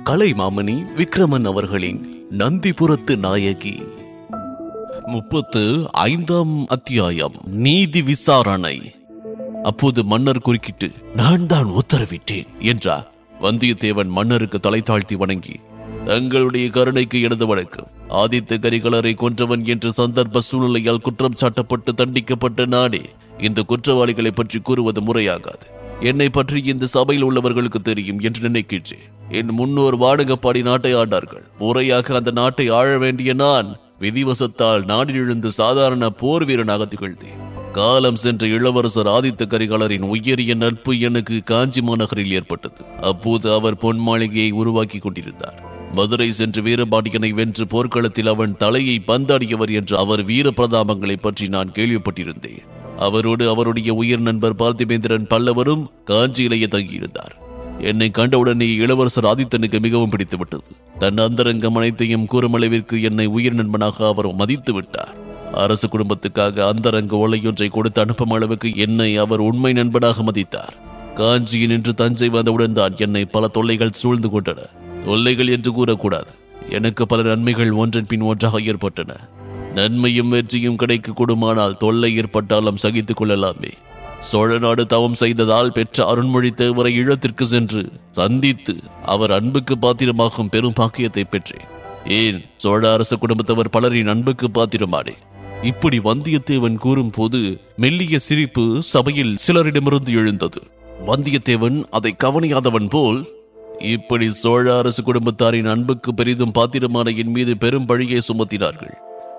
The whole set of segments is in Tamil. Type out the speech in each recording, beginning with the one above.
கலைமாமணி விக்ரமன் அவர்களின் நந்திபுரத்து நாயகி முப்பத்து ஐந்தாம் அத்தியாயம் நீதி விசாரணை அப்போது மன்னர் குறுக்கிட்டு நான் தான் உத்தரவிட்டேன் என்றார் வந்தியத்தேவன் மன்னருக்கு தலை தாழ்த்தி வணங்கி தங்களுடைய கருணைக்கு எனது வணக்கம் ஆதித்த கரிகாலரை கொன்றவன் என்று சந்தர்ப்ப சூழ்நிலையால் குற்றம் சாட்டப்பட்டு தண்டிக்கப்பட்ட நாடே இந்த குற்றவாளிகளை பற்றி கூறுவது முறையாகாது என்னை பற்றி இந்த சபையில் உள்ளவர்களுக்கு தெரியும் என்று நினைக்கின்றேன் என் முன்னோர் வாடகப்பாடி நாட்டை ஆண்டார்கள் முறையாக அந்த நாட்டை ஆழ வேண்டிய நான் விதிவசத்தால் நாடிலிழுந்து சாதாரண போர் வீரனாக திகழ்ந்தேன் காலம் சென்ற இளவரசர் ஆதித்த கரிகாலரின் உயரிய நட்பு எனக்கு காஞ்சி மாநகரில் ஏற்பட்டது அப்போது அவர் பொன் மாளிகையை உருவாக்கி கொண்டிருந்தார் மதுரை சென்று வீரபாண்டியனை வென்று போர்க்களத்தில் அவன் தலையை பந்தாடியவர் என்ற அவர் வீர பிரதாபங்களை பற்றி நான் கேள்விப்பட்டிருந்தேன் அவரோடு அவருடைய உயிர் நண்பர் பார்த்திபேந்திரன் பல்லவரும் காஞ்சியிலேயே தங்கியிருந்தார் என்னை கண்டவுடனே இளவரசர் ஆதித்தனுக்கு மிகவும் பிடித்துவிட்டது தன் அந்தரங்கம் அனைத்தையும் கூறும் அளவிற்கு என்னை உயிர் நண்பனாக அவர் மதித்து விட்டார் அரசு குடும்பத்துக்காக அந்தரங்க ஒலையொன்றை கொடுத்து அனுப்பும் அளவுக்கு என்னை அவர் உண்மை நண்பனாக மதித்தார் காஞ்சியில் நின்று தஞ்சை வந்தவுடன் தான் என்னை பல தொல்லைகள் சூழ்ந்து கொண்டன தொல்லைகள் என்று கூறக்கூடாது எனக்கு பல நன்மைகள் ஒன்றன் பின் ஒன்றாக ஏற்பட்டன நன்மையும் வெற்றியும் கிடைக்க கூடுமானால் தொல்லை ஏற்பட்டாலும் சகித்துக் கொள்ளலாமே சோழ நாடு தவம் செய்ததால் பெற்ற அருண்மொழி தேவரை ஈழத்திற்கு சென்று சந்தித்து அவர் அன்புக்கு பாத்திரமாகும் பெரும் பாக்கியத்தை பெற்றேன் ஏன் சோழ அரச குடும்பத்தவர் பலரின் அன்புக்கு பாத்திரமானே இப்படி வந்தியத்தேவன் கூறும்போது மெல்லிய சிரிப்பு சபையில் சிலரிடமிருந்து எழுந்தது வந்தியத்தேவன் அதை கவனியாதவன் போல் இப்படி சோழ அரசு குடும்பத்தாரின் அன்புக்கு பெரிதும் பாத்திரமான என் மீது பெரும் பழியை சுமத்தினார்கள்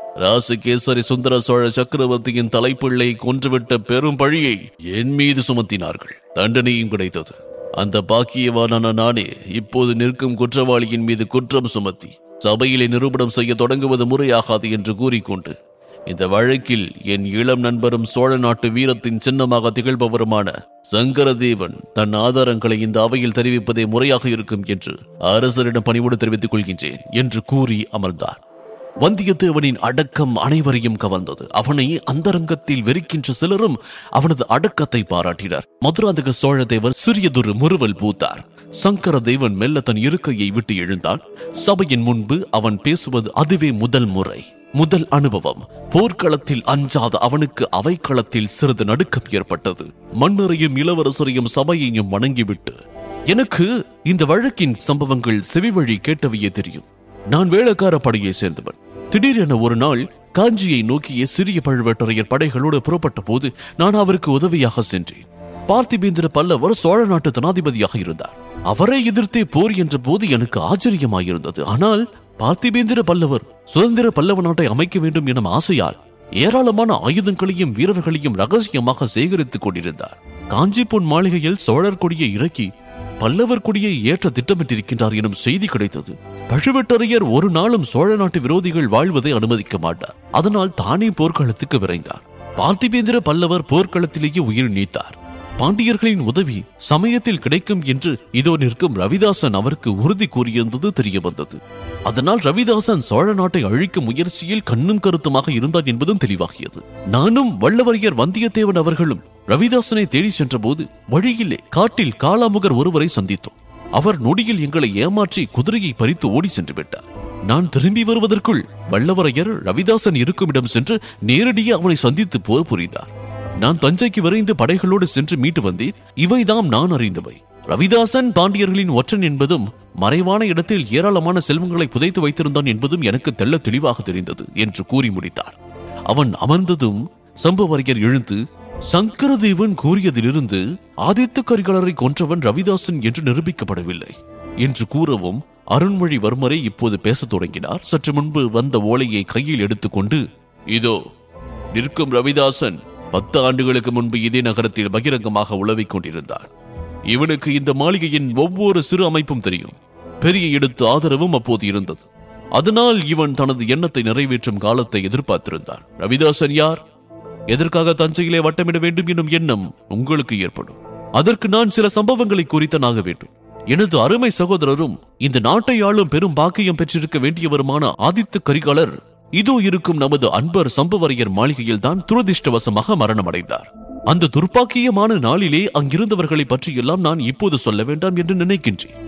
ராசகேசரி சுந்தர சோழ சக்கரவர்த்தியின் தலைப்பிள்ளை கொன்றுவிட்ட பெரும் பழியை என் மீது சுமத்தினார்கள் தண்டனையும் கிடைத்தது அந்த பாக்கியவானான நானே இப்போது நிற்கும் குற்றவாளியின் மீது குற்றம் சுமத்தி சபையிலே நிரூபணம் செய்ய தொடங்குவது முறையாகாது என்று கூறிக்கொண்டு இந்த வழக்கில் என் இளம் நண்பரும் சோழ நாட்டு வீரத்தின் சின்னமாக திகழ்பவருமான சங்கரதேவன் தன் ஆதாரங்களை இந்த அவையில் தெரிவிப்பதே முறையாக இருக்கும் என்று அரசரிடம் பணிவோடு தெரிவித்துக் கொள்கின்றேன் என்று கூறி அமர்ந்தார் வந்தியத்தேவனின் அடக்கம் அனைவரையும் கவர்ந்தது அவனை அந்தரங்கத்தில் வெறுக்கின்ற சிலரும் அவனது அடக்கத்தை பாராட்டினர் மதுராந்தக சோழதேவர் சிறியதொரு முறுவல் பூத்தார் சங்கர தேவன் மெல்ல தன் இருக்கையை விட்டு எழுந்தான் சபையின் முன்பு அவன் பேசுவது அதுவே முதல் முறை முதல் அனுபவம் போர்க்களத்தில் அஞ்சாத அவனுக்கு அவைக்களத்தில் சிறிது நடுக்கம் ஏற்பட்டது மன்னரையும் இளவரசரையும் சபையையும் வணங்கிவிட்டு எனக்கு இந்த வழக்கின் சம்பவங்கள் செவிவழி கேட்டவையே தெரியும் நான் வேளக்கார படையை சேர்ந்தவன் திடீரென ஒரு நாள் காஞ்சியை நோக்கிய சிறிய பழுவேட்டரையர் படைகளோடு புறப்பட்ட போது நான் அவருக்கு உதவியாக சென்றேன் பார்த்திபேந்திர பல்லவர் சோழ நாட்டு தனாதிபதியாக இருந்தார் அவரை எதிர்த்தே போர் என்ற போது எனக்கு ஆச்சரியமாயிருந்தது ஆனால் பார்த்திபேந்திர பல்லவர் சுதந்திர பல்லவ நாட்டை அமைக்க வேண்டும் எனும் ஆசையால் ஏராளமான ஆயுதங்களையும் வீரர்களையும் ரகசியமாக சேகரித்துக் கொண்டிருந்தார் காஞ்சி பொன் மாளிகையில் சோழர் கொடியை இறக்கி பல்லவர் கொடியை ஏற்ற திட்டமிட்டிருக்கின்றார் எனும் செய்தி கிடைத்தது பழுவேட்டரையர் ஒரு நாளும் சோழ நாட்டு விரோதிகள் வாழ்வதை அனுமதிக்க மாட்டார் அதனால் தானே போர்க்களத்துக்கு விரைந்தார் பார்த்திபேந்திர பல்லவர் போர்க்களத்திலேயே உயிர் நீத்தார் பாண்டியர்களின் உதவி சமயத்தில் கிடைக்கும் என்று இதோ நிற்கும் ரவிதாசன் அவருக்கு உறுதி கூறியிருந்தது தெரிய வந்தது அதனால் ரவிதாசன் சோழ நாட்டை அழிக்கும் முயற்சியில் கண்ணும் கருத்துமாக இருந்தான் என்பதும் தெளிவாகியது நானும் வல்லவரையர் வந்தியத்தேவன் அவர்களும் ரவிதாசனை தேடி சென்றபோது வழியிலே காட்டில் காலாமுகர் ஒருவரை சந்தித்தோம் அவர் நொடியில் எங்களை ஏமாற்றி குதிரையை பறித்து ஓடி சென்று விட்டார் நான் திரும்பி வருவதற்குள் வல்லவரையர் ரவிதாசன் இருக்கும் இடம் சென்று நேரடியே அவனை சந்தித்து போர் புரிந்தார் நான் தஞ்சைக்கு விரைந்து படைகளோடு சென்று மீட்டு வந்தேன் இவைதாம் நான் அறிந்தவை ரவிதாசன் பாண்டியர்களின் ஒற்றன் என்பதும் மறைவான இடத்தில் ஏராளமான செல்வங்களை புதைத்து வைத்திருந்தான் என்பதும் எனக்கு தெள்ள தெளிவாக தெரிந்தது என்று கூறி முடித்தார் அவன் அமர்ந்ததும் சம்பவரையர் எழுந்து சங்கரதேவன் கூறியதிலிருந்து ஆதித்த கரிகாலரை கொன்றவன் ரவிதாசன் என்று நிரூபிக்கப்படவில்லை என்று கூறவும் அருண்மொழிவர்மரை இப்போது பேசத் தொடங்கினார் சற்று முன்பு வந்த ஓலையை கையில் எடுத்துக்கொண்டு இதோ நிற்கும் ரவிதாசன் பத்து ஆண்டுகளுக்கு முன்பு இதே நகரத்தில் பகிரங்கமாக உழவிக் கொண்டிருந்தான் இவனுக்கு இந்த மாளிகையின் ஒவ்வொரு சிறு அமைப்பும் தெரியும் பெரிய எடுத்து ஆதரவும் அப்போது இருந்தது அதனால் இவன் தனது எண்ணத்தை நிறைவேற்றும் காலத்தை எதிர்பார்த்திருந்தான் ரவிதாசன் யார் எதற்காக தஞ்சையிலே வட்டமிட வேண்டும் என்னும் எண்ணம் உங்களுக்கு ஏற்படும் அதற்கு நான் சில சம்பவங்களை குறித்தனாக வேண்டும் எனது அருமை சகோதரரும் இந்த நாட்டை ஆளும் பெரும் பாக்கியம் பெற்றிருக்க வேண்டியவருமான ஆதித்த கரிகாலர் இதோ இருக்கும் நமது அன்பர் சம்பவரையர் மாளிகையில் தான் துரதிர்ஷ்டவசமாக மரணமடைந்தார் அந்த துர்ப்பாக்கியமான நாளிலே அங்கிருந்தவர்களை பற்றியெல்லாம் நான் இப்போது சொல்ல வேண்டாம் என்று நினைக்கின்றேன்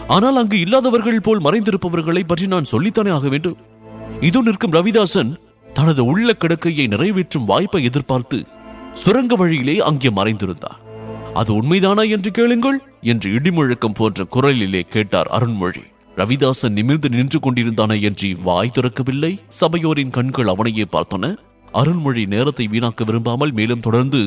ஆனால் அங்கு இல்லாதவர்கள் போல் மறைந்திருப்பவர்களை பற்றி நான் சொல்லித்தானே ஆக வேண்டும் இதோ நிற்கும் ரவிதாசன் தனது உள்ள கிடக்கையை நிறைவேற்றும் வாய்ப்பை எதிர்பார்த்து சுரங்க வழியிலே அங்கே மறைந்திருந்தார் அது உண்மைதானா என்று கேளுங்கள் என்று இடிமுழக்கம் போன்ற குரலிலே கேட்டார் அருண்மொழி ரவிதாசன் நிமிர்ந்து நின்று கொண்டிருந்தானே என்று வாய் திறக்கவில்லை சபையோரின் கண்கள் அவனையே பார்த்தன அருண்மொழி நேரத்தை வீணாக்க விரும்பாமல் மேலும் தொடர்ந்து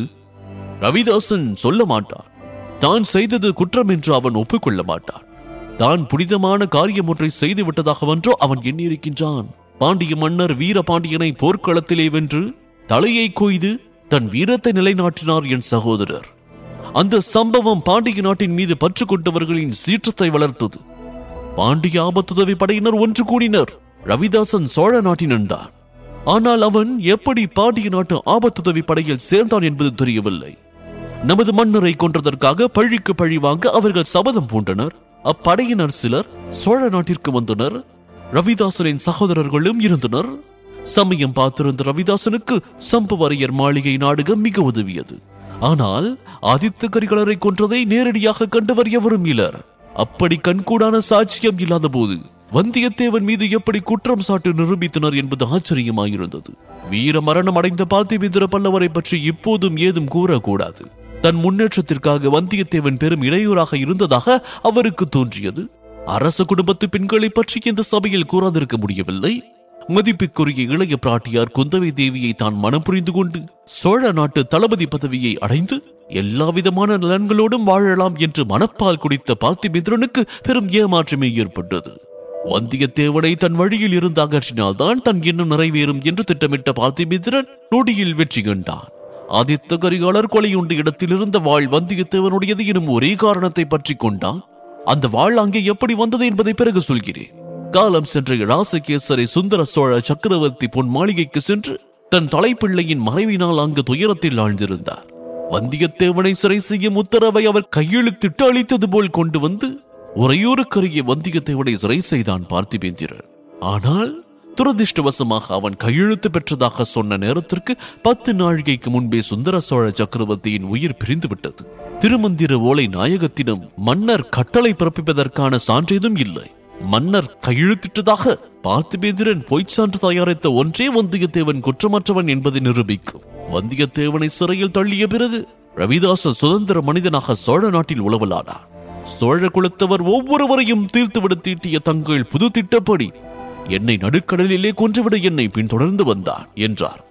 ரவிதாசன் சொல்ல மாட்டான் தான் செய்தது குற்றம் என்று அவன் ஒப்புக்கொள்ள மாட்டான் தான் புனிதமான காரியம் ஒன்றை செய்து விட்டதாகவென்றோ அவன் எண்ணியிருக்கின்றான் பாண்டிய மன்னர் வீரபாண்டியனை போர்க்களத்திலே வென்று தலையை கொய்து தன் வீரத்தை நிலைநாட்டினார் என் சகோதரர் அந்த சம்பவம் பாண்டிய நாட்டின் மீது பற்று கொண்டவர்களின் சீற்றத்தை வளர்த்தது பாண்டிய ஆபத்துதவி படையினர் ஒன்று கூடினர் ரவிதாசன் சோழ நாட்டினன் தான் ஆனால் அவன் எப்படி பாண்டிய நாட்டு ஆபத்துதவி படையில் சேர்ந்தான் என்பது தெரியவில்லை நமது மன்னரை கொன்றதற்காக பழிக்கு பழி வாங்க அவர்கள் சபதம் பூண்டனர் அப்படையினர் சிலர் சோழ நாட்டிற்கு வந்தனர் ரவிதாசனின் சகோதரர்களும் இருந்தனர் சமயம் பார்த்திருந்த ரவிதாசனுக்கு சம்புவரையர் மாளிகை நாடகம் மிக உதவியது ஆனால் ஆதித்த கரிகாலரை கொன்றதை நேரடியாக கண்டவர் எவரும் இலர் அப்படி கண்கூடான சாட்சியம் இல்லாத போது வந்தியத்தேவன் மீது எப்படி குற்றம் சாட்டு நிரூபித்தனர் என்பது ஆச்சரியமாயிருந்தது வீர மரணம் அடைந்த பார்த்திபேந்திர பல்லவரை பற்றி இப்போதும் ஏதும் கூறக்கூடாது தன் முன்னேற்றத்திற்காக வந்தியத்தேவன் பெரும் இடையூறாக இருந்ததாக அவருக்கு தோன்றியது அரச குடும்பத்து பெண்களை பற்றி இந்த சபையில் கூறாதிருக்க முடியவில்லை மதிப்புக்குரிய இளைய பிராட்டியார் குந்தவை தேவியை தான் மனம் புரிந்து கொண்டு சோழ நாட்டு தளபதி பதவியை அடைந்து எல்லா விதமான நலன்களோடும் வாழலாம் என்று மனப்பால் குடித்த பார்த்திபேந்திரனுக்கு பெரும் ஏமாற்றமே ஏற்பட்டது வந்தியத்தேவனை தன் வழியில் இருந்து அகற்றினால்தான் தன் எண்ணம் நிறைவேறும் என்று திட்டமிட்ட பார்த்திபேந்திரன் நொடியில் வெற்றி கண்டான் ஆதித்த கரிகாலர் கொலையுண்ட இடத்தில் இருந்த வாழ் வந்தியத்தேவனுடையது எனும் ஒரே காரணத்தை பற்றி கொண்டான் அந்த வாழ் அங்கே எப்படி வந்தது என்பதை பிறகு சொல்கிறேன் காலம் சென்ற ராசகேசரி சுந்தர சோழ சக்கரவர்த்தி பொன் மாளிகைக்கு சென்று தன் தலைப்பிள்ளையின் மறைவினால் அங்கு துயரத்தில் ஆழ்ந்திருந்தார் வந்தியத்தேவனை சிறை செய்யும் உத்தரவை அவர் கையெழுத்திட்டு அளித்தது போல் கொண்டு வந்து உறையூருக்கருகே வந்தியத்தேவனை சிறை செய்தான் பார்த்திபேந்திரன் ஆனால் துரதிருஷ்டவசமாக அவன் கையெழுத்து பெற்றதாக சொன்ன நேரத்திற்கு பத்து நாழிகைக்கு முன்பே சுந்தர சோழ சக்கரவர்த்தியின் உயிர் பிரிந்து விட்டது திருமந்திர ஓலை நாயகத்திடம் மன்னர் கட்டளை பிறப்பிப்பதற்கான சான்றேதும் இல்லை மன்னர் கையெழுத்திட்டதாக பார்த்திபேந்திரன் பொய்ச் சான்று தயாரித்த ஒன்றே வந்தியத்தேவன் குற்றமற்றவன் என்பதை நிரூபிக்கும் வந்தியத்தேவனை சிறையில் தள்ளிய பிறகு ரவிதாசன் சுதந்திர மனிதனாக சோழ நாட்டில் உளவலானார் சோழ குலத்தவர் ஒவ்வொருவரையும் தீர்த்துவிட தீட்டிய தங்கள் புது திட்டப்படி என்னை நடுக்கடலிலே கொன்றுவிட என்னை பின்தொடர்ந்து வந்தார் என்றார்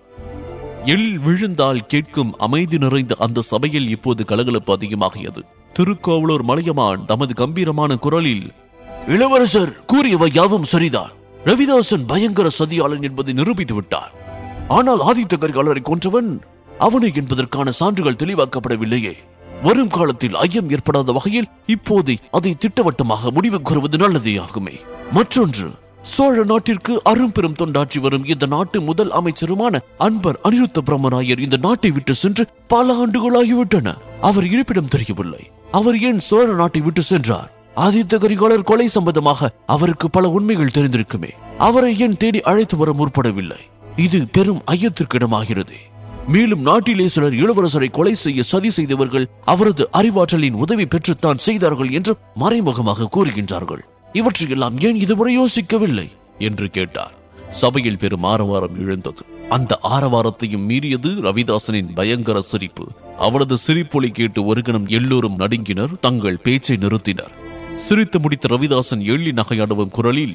எள் விழுந்தால் கேட்கும் அமைதி நிறைந்த அந்த சபையில் இப்போது கலகலப்பு அதிகமாகியது திருக்கோவலூர் மலையமான் தமது கம்பீரமான குரலில் இளவரசர் கூறியவை யாவும் சரிதான் ரவிதாசன் பயங்கர சதியாளன் என்பதை நிரூபித்து விட்டார் ஆனால் ஆதித்த கரிகாலரை கொன்றவன் அவனை என்பதற்கான சான்றுகள் தெளிவாக்கப்படவில்லையே வரும் காலத்தில் ஐயம் ஏற்படாத வகையில் இப்போதே அதை திட்டவட்டமாக முடிவு கூறுவது நல்லதே ஆகுமே மற்றொன்று சோழ நாட்டிற்கு அரும்பெரும் தொண்டாற்றி வரும் இந்த நாட்டு முதல் அமைச்சருமான அன்பர் அனிருத்த பிரம்மராயர் இந்த நாட்டை விட்டு சென்று பல ஆண்டுகளாகிவிட்டன அவர் இருப்பிடம் தெரியவில்லை அவர் ஏன் சோழ நாட்டை விட்டு சென்றார் ஆதித்த கரிகாலர் கொலை சம்பந்தமாக அவருக்கு பல உண்மைகள் தெரிந்திருக்குமே அவரை ஏன் தேடி அழைத்து வர முற்படவில்லை இது பெரும் ஐயத்திற்கிடமாகிறது மேலும் நாட்டிலே சிலர் இளவரசரை கொலை செய்ய சதி செய்தவர்கள் அவரது அறிவாற்றலின் உதவி பெற்றுத்தான் செய்தார்கள் என்று மறைமுகமாக கூறுகின்றார்கள் இவற்றையெல்லாம் ஏன் இதுவரை யோசிக்கவில்லை என்று கேட்டார் சபையில் பெரும் ஆரவாரம் எழுந்தது அந்த ஆரவாரத்தையும் மீறியது ரவிதாசனின் பயங்கர சிரிப்பு அவரது சிரிப்பொலி கேட்டு ஒரு கணம் எல்லோரும் நடுங்கினர் தங்கள் பேச்சை நிறுத்தினர் சிரித்து முடித்த ரவிதாசன் எள்ளி நகையாடவும் குரலில்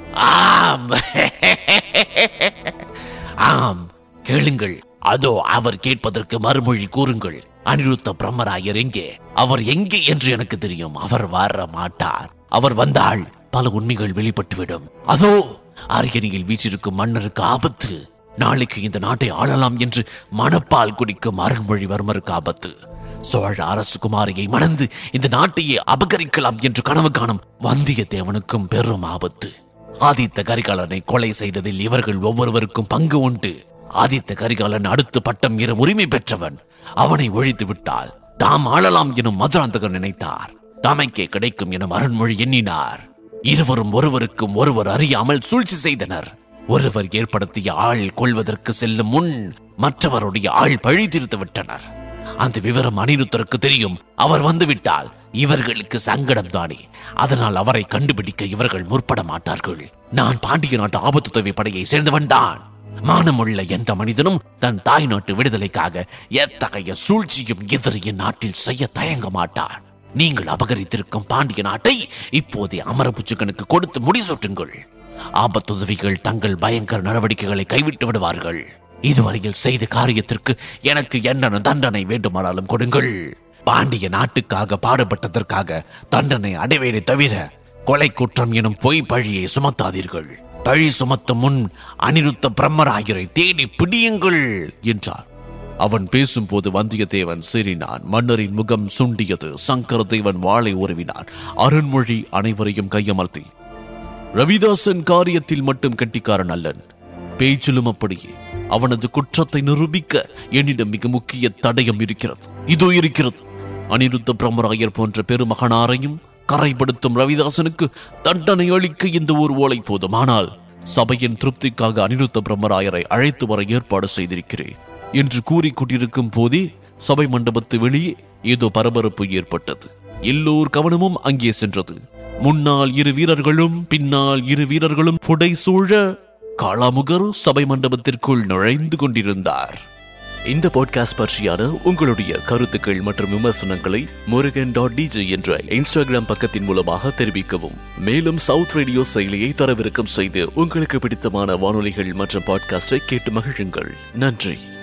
ஆம் ஆம் கேளுங்கள் அதோ அவர் கேட்பதற்கு மறுமொழி கூறுங்கள் அனிருத்த பிரம்மராயர் எங்கே அவர் எங்கே என்று எனக்கு தெரியும் அவர் வர மாட்டார் அவர் வந்தால் பல உண்மைகள் வெளிப்பட்டுவிடும் அதோ அரியணையில் வீற்றிருக்கும் மன்னருக்கு ஆபத்து நாளைக்கு இந்த நாட்டை ஆளலாம் என்று மணப்பால் குடிக்கும் அருண்மொழிவர்மருக்கு ஆபத்து சோழ அரசகுமாரியை மணந்து இந்த நாட்டையே அபகரிக்கலாம் என்று கனவு காணும் வந்தியத்தேவனுக்கும் பெரும் ஆபத்து ஆதித்த கரிகாலனை கொலை செய்ததில் இவர்கள் ஒவ்வொருவருக்கும் பங்கு உண்டு ஆதித்த கரிகாலன் அடுத்து பட்டம் ஏறும் உரிமை பெற்றவன் அவனை ஒழித்து விட்டால் தாம் ஆளலாம் எனும் மதுராந்தகர் நினைத்தார் தமைக்கே கிடைக்கும் எனும் அருண்மொழி எண்ணினார் இருவரும் ஒருவருக்கும் ஒருவர் அறியாமல் சூழ்ச்சி செய்தனர் ஒருவர் ஏற்படுத்திய ஆள் கொள்வதற்கு செல்லும் முன் மற்றவருடைய ஆள் பழி தீர்த்து விட்டனர் அந்த விவரம் அனிருத்தருக்கு தெரியும் அவர் வந்துவிட்டால் இவர்களுக்கு சங்கடம் தானே அதனால் அவரை கண்டுபிடிக்க இவர்கள் முற்பட மாட்டார்கள் நான் பாண்டிய நாட்டு ஆபத்துதவி படையை சேர்ந்தவன் தான் மானமுள்ள எந்த மனிதனும் தன் தாய் நாட்டு விடுதலைக்காக எத்தகைய சூழ்ச்சியும் எதிரியின் நாட்டில் செய்ய தயங்க மாட்டான் நீங்கள் அபகரித்திருக்கும் பாண்டிய நாட்டை இப்போதே அமரபுச்சுக்கனுக்கு கொடுத்து முடிசூட்டுங்கள் ஆபத்துதவிகள் தங்கள் பயங்கர நடவடிக்கைகளை கைவிட்டு விடுவார்கள் இதுவரையில் செய்த காரியத்திற்கு எனக்கு என்ன தண்டனை வேண்டுமானாலும் கொடுங்கள் பாண்டிய நாட்டுக்காக பாடுபட்டதற்காக தண்டனை அடைவேனே தவிர கொலை குற்றம் எனும் பொய் பழியை சுமத்தாதீர்கள் பழி சுமத்தும் முன் அனிருத்த பிரம்மராயரை தேடி பிடியுங்கள் என்றார் அவன் பேசும்போது வந்தியத்தேவன் சிரினான் மன்னரின் முகம் சுண்டியது சங்கரதேவன் வாளை உருவினான் அருண்மொழி அனைவரையும் கையமர்த்தி ரவிதாசன் காரியத்தில் மட்டும் கெட்டிக்காரன் அல்லன் பேச்சிலும் அப்படியே அவனது குற்றத்தை நிரூபிக்க என்னிடம் மிக முக்கிய தடயம் இருக்கிறது இதோ இருக்கிறது அனிருத்த பிரம்மராயர் போன்ற பெருமகனாரையும் கரைப்படுத்தும் ரவிதாசனுக்கு தண்டனை அளிக்க இந்த ஒரு ஓலை போதும் ஆனால் சபையின் திருப்திக்காக அனிருத்த பிரம்மராயரை அழைத்து வர ஏற்பாடு செய்திருக்கிறேன் என்று கூறிக் கொண்டிருக்கும் போதே சபை மண்டபத்து வெளியே ஏதோ பரபரப்பு ஏற்பட்டது எல்லோர் கவனமும் அங்கே சென்றது முன்னால் இரு வீரர்களும் பின்னால் இரு வீரர்களும் புடைசூழ காளாமுகர் சபை மண்டபத்திற்குள் நுழைந்து கொண்டிருந்தார் இந்த பாட்காஸ்ட் பற்றியான உங்களுடைய கருத்துக்கள் மற்றும் விமர்சனங்களை முருகன் டாட் டிஜே என்ற இன்ஸ்டாகிராம் பக்கத்தின் மூலமாக தெரிவிக்கவும் மேலும் சவுத் ரேடியோ செயலியை தரவிறக்கம் செய்து உங்களுக்கு பிடித்தமான வானொலிகள் மற்றும் பாட்காஸ்டை கேட்டு மகிழுங்கள் நன்றி